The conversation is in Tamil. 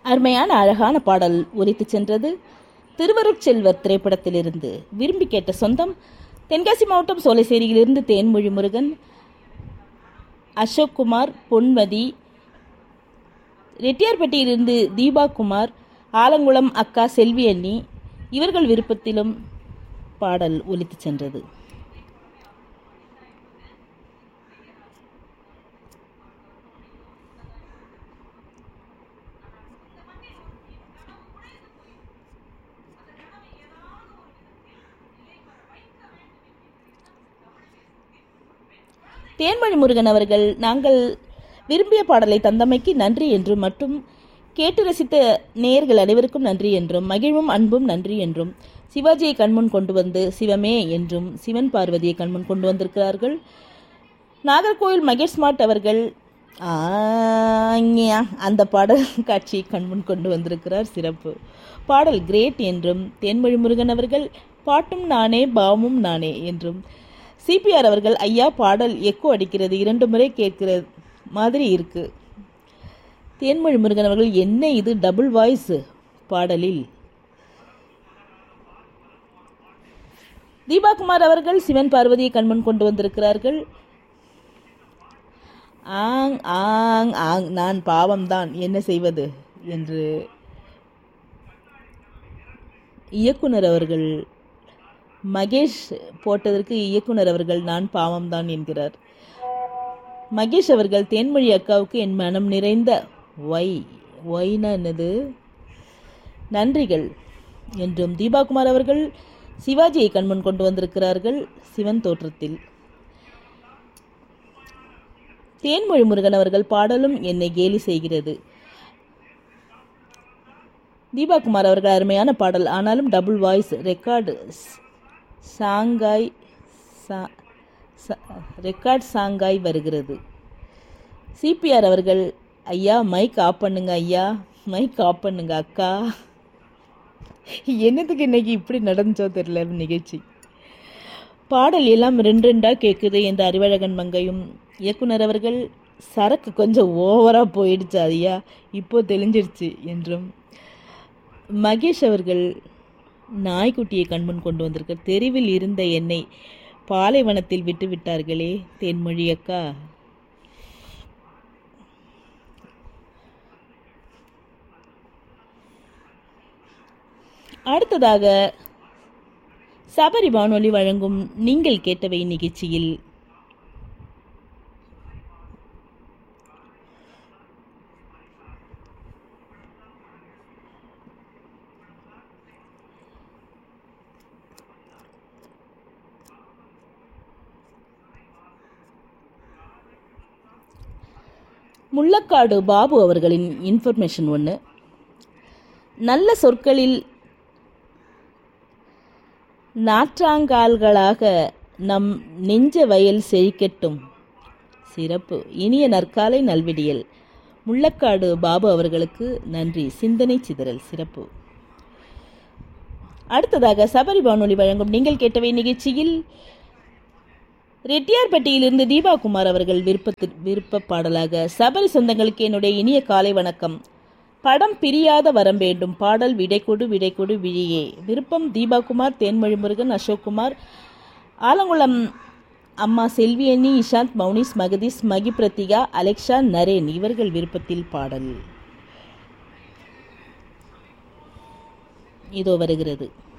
அருமையான அழகான பாடல் ஒலித்து சென்றது திருவருட்செல்வர் திரைப்படத்திலிருந்து விரும்பி கேட்ட சொந்தம் தென்காசி மாவட்டம் சோலைசேரியிலிருந்து தேன்மொழி முருகன் அசோக்குமார் பொன்மதி ரெட்டியார்பட்டியிலிருந்து தீபா குமார் ஆலங்குளம் அக்கா செல்வி அண்ணி இவர்கள் விருப்பத்திலும் பாடல் ஒலித்து சென்றது தேன்மொழி முருகன் அவர்கள் நாங்கள் விரும்பிய பாடலை தந்தமைக்கு நன்றி என்றும் மற்றும் கேட்டு ரசித்த நேயர்கள் அனைவருக்கும் நன்றி என்றும் மகிழ்வும் அன்பும் நன்றி என்றும் சிவாஜியை கண்முன் கொண்டு வந்து சிவமே என்றும் சிவன் பார்வதியை கண்முன் கொண்டு வந்திருக்கிறார்கள் நாகர்கோவில் மகேஷ் ஸ்மார்ட் அவர்கள் ஆங்யா, அந்த பாடல் காட்சியை கண்முன் கொண்டு வந்திருக்கிறார் சிறப்பு பாடல் கிரேட் என்றும் தேன்மொழி முருகன் அவர்கள் பாட்டும் நானே பாவமும் நானே என்றும் சிபிஆர் அவர்கள் ஐயா பாடல் எக்கோ அடிக்கிறது இரண்டு முறை கேட்கிற மாதிரி இருக்கு தேன்மொழி முருகன் அவர்கள் என்ன இது டபுள் வாய்ஸ் பாடலில் தீபாகுமார் அவர்கள் சிவன் பார்வதியை கண்முன் கொண்டு வந்திருக்கிறார்கள் ஆங் ஆங் ஆங் நான் பாவம்தான் என்ன செய்வது என்று இயக்குனர் அவர்கள் மகேஷ் போட்டதற்கு இயக்குனர் அவர்கள் நான் பாவம்தான் என்கிறார் மகேஷ் அவர்கள் தேன்மொழி அக்காவுக்கு என் மனம் நிறைந்த ஒய் ஒய்னா என்னது நன்றிகள் என்றும் தீபாகுமார் அவர்கள் சிவாஜியை கண்முன் கொண்டு வந்திருக்கிறார்கள் சிவன் தோற்றத்தில் தேன்மொழி முருகன் அவர்கள் பாடலும் என்னை கேலி செய்கிறது தீபாகுமார் அவர்கள் அருமையான பாடல் ஆனாலும் டபுள் வாய்ஸ் ரெக்கார்டு சாங்காய் சா- ச- ரெக்கார்ட் சாங்காய் வருகிறது சிபிஆர் அவர்கள் ஐயா மைக் ஆஃப் பண்ணுங்க ஐயா மைக் ஆஃப் பண்ணுங்க அக்கா என்னத்துக்கு இன்னைக்கு இப்படி நடந்துச்சோ தெரியல நிகழ்ச்சி பாடல் எல்லாம் ரெண்டு ரெண்டாக கேட்குது என்று அறிவழகன் மங்கையும் இயக்குனர் அவர்கள் சரக்கு கொஞ்சம் ஓவராக போயிடுச்சு ஐயா இப்போ தெளிஞ்சிருச்சு என்றும் மகேஷ் அவர்கள் நாய்க்குட்டியை கண்முன் கொண்டு வந்திருக்க தெருவில் இருந்த என்னை பாலைவனத்தில் விட்டு விட்டார்களே தேன்மொழி அக்கா அடுத்ததாக சபரி வானொலி வழங்கும் நீங்கள் கேட்டவை நிகழ்ச்சியில் முள்ளக்காடு பாபு அவர்களின் இன்ஃபர்மேஷன் ஒன்று நல்ல சொற்களில் நாற்றாங்கால்களாக நம் நெஞ்ச வயல் செழிக்கட்டும் சிறப்பு இனிய நற்காலை நல்விடியல் முள்ளக்காடு பாபு அவர்களுக்கு நன்றி சிந்தனை சிதறல் சிறப்பு அடுத்ததாக சபரி வானொலி வழங்கும் நீங்கள் கேட்டவை நிகழ்ச்சியில் ரெட்டியார்பட்டியிலிருந்து தீபா குமார் அவர்கள் விருப்பத்தில் விருப்ப பாடலாக சபரி சொந்தங்களுக்கு என்னுடைய இனிய காலை வணக்கம் படம் பிரியாத வரம் வேண்டும் பாடல் விடைகொடு விடைகொடு விழியே விருப்பம் தீபாகுமார் தேன்மொழி முருகன் அசோக்குமார் ஆலங்குளம் அம்மா செல்வியண்ணி இஷாந்த் மௌனிஸ் மகதீஸ் மகி பிரத்திகா அலெக்ஷா நரேன் இவர்கள் விருப்பத்தில் பாடல் இதோ வருகிறது